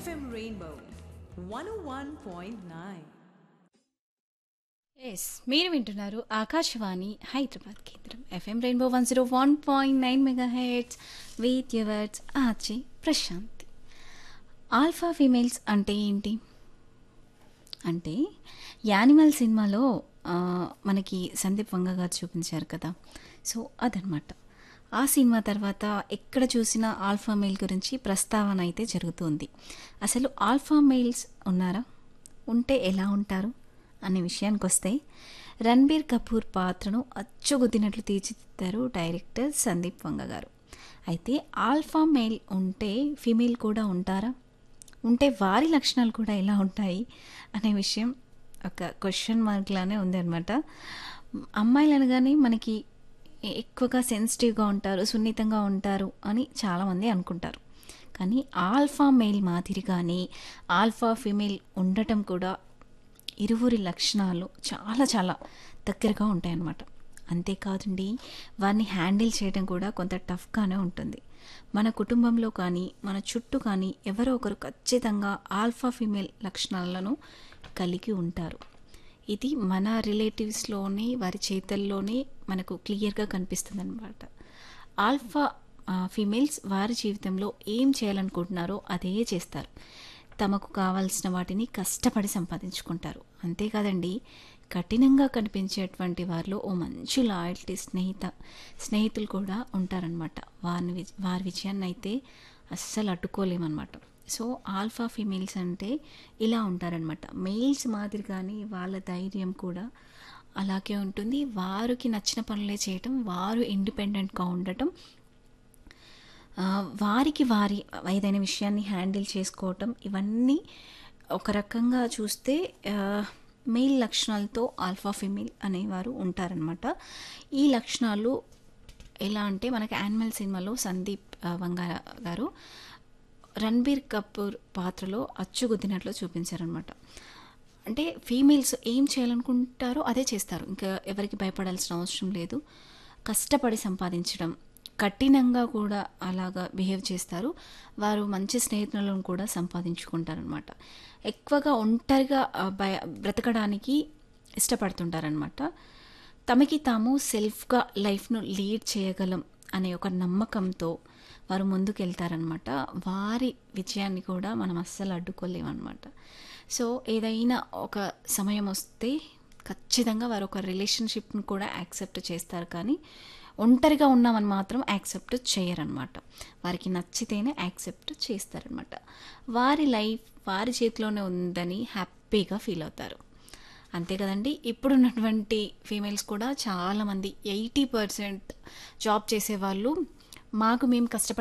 FM Rainbow 101.9. Yes మీరు వింటున్నారు ఆకాశవాణి హైదరాబాద్ కేంద్రం FM rainbow one zero one point nine megahertz with yours ఆచి ప్రశాంతి ఆల్ఫా ఫీమేల్స్ అంటే ఏంటి అంటే యానిమల్ సినిమాలో ఆ, మనకి సందీప్ వంగ గారు చూపించారు కదా సో అదనమాట ఆ సినిమా తర్వాత ఎక్కడ చూసినా ఆల్ఫా మెయిల్ గురించి ప్రస్తావన అయితే జరుగుతుంది అసలు ఆల్ఫా మెయిల్స్ ఉన్నారా ఉంటే ఎలా ఉంటారు అనే విషయానికి వస్తే రణబీర్ కపూర్ పాత్రను అచ్చుగుద్దినట్లు తీర్చిదిద్దారు డైరెక్టర్ సందీప్ వంగ గారు అయితే ఆల్ఫా మెయిల్ ఉంటే ఫీమేల్ కూడా ఉంటారా ఉంటే వారి లక్షణాలు కూడా ఎలా ఉంటాయి అనే విషయం ఒక క్వశ్చన్ మార్క్లానే ఉందన్నమాట అమ్మాయిలు అనగానే మనకి ఎక్కువగా సెన్సిటివ్గా ఉంటారు సున్నితంగా ఉంటారు అని చాలామంది అనుకుంటారు కానీ ఆల్ఫా మెయిల్ మాదిరిగానే ఆల్ఫా ఫీమేల్ ఉండటం కూడా ఇరువురి లక్షణాలు చాలా చాలా దగ్గరగా ఉంటాయన్నమాట అంతేకాదండి వారిని హ్యాండిల్ చేయడం కూడా కొంత టఫ్గానే ఉంటుంది మన కుటుంబంలో కానీ మన చుట్టూ కానీ ఎవరో ఒకరు ఖచ్చితంగా ఆల్ఫా ఫీమేల్ లక్షణాలను కలిగి ఉంటారు ఇది మన రిలేటివ్స్లోనే వారి చేతల్లోనే మనకు క్లియర్గా కనిపిస్తుంది అనమాట ఆల్ఫా ఆ, ఫీమేల్స్ వారి జీవితంలో ఏం చేయాలనుకుంటున్నారో అదే చేస్తారు తమకు కావాల్సిన వాటిని కష్టపడి సంపాదించుకుంటారు అంతేకాదండి కఠినంగా కనిపించేటువంటి వారిలో ఓ మంచి లాయల్టీ స్నేహిత స్నేహితులు కూడా ఉంటారనమాట వారిని విజ- వారి విజయాన్ని అయితే అస్సలు అడ్డుకోలేమన్నమాట సో ఆల్ఫా ఫీమేల్స్ అంటే ఇలా ఉంటారనమాట మెయిల్స్ మాదిరిగానే వాళ్ళ ధైర్యం కూడా అలాగే ఉంటుంది వారికి నచ్చిన పనులే చేయటం వారు ఇండిపెండెంట్గా ఉండటం ఆ, వారికి వారి ఏదైనా విషయాన్ని హ్యాండిల్ చేసుకోవటం ఇవన్నీ ఒక రకంగా చూస్తే ఆ, మెయిల్ లక్షణాలతో ఆల్ఫా ఫిమేల్ అనేవారు ఉంటారనమాట ఈ లక్షణాలు ఎలా అంటే మనకి యానిమల్ సినిమాలో సందీప్ ఆ, వంగార గారు రణబీర్ కపూర్ పాత్రలో అచ్చుగుద్దినట్లు చూపించారనమాట అంటే ఫీమేల్స్ ఏం చేయాలనుకుంటారో అదే చేస్తారు ఇంకా ఎవరికి భయపడాల్సిన అవసరం లేదు కష్టపడి సంపాదించడం కఠినంగా కూడా అలాగా బిహేవ్ చేస్తారు వారు మంచి స్నేహితులను కూడా సంపాదించుకుంటారనమాట ఎక్కువగా ఒంటరిగా ఆ, భయ బ్రతకడానికి ఇష్టపడుతుంటారనమాట తమకి తాము సెల్ఫ్గా లైఫ్ను లీడ్ చేయగలం అనే ఒక నమ్మకంతో వారు ముందుకెళ్తారనమాట వారి విజయాన్ని కూడా మనం అస్సలు అడ్డుకోలేమన్నమాట సో ఏదైనా ఒక సమయం వస్తే ఖచ్చితంగా వారు ఒక రిలేషన్షిప్ని కూడా యాక్సెప్ట్ చేస్తారు కానీ ఒంటరిగా ఉన్నామని మాత్రం యాక్సెప్ట్ చేయరనమాట వారికి నచ్చితేనే యాక్సెప్ట్ చేస్తారనమాట వారి లైఫ్ వారి చేతిలోనే ఉందని హ్యాపీగా ఫీల్ అవుతారు అంతే కదండి ఇప్పుడున్నటువంటి ఫీమేల్స్ కూడా చాలామంది ఎయిటీ పర్సెంట్ జాబ్ చేసేవాళ్ళు మాకు మేము కష్టపడి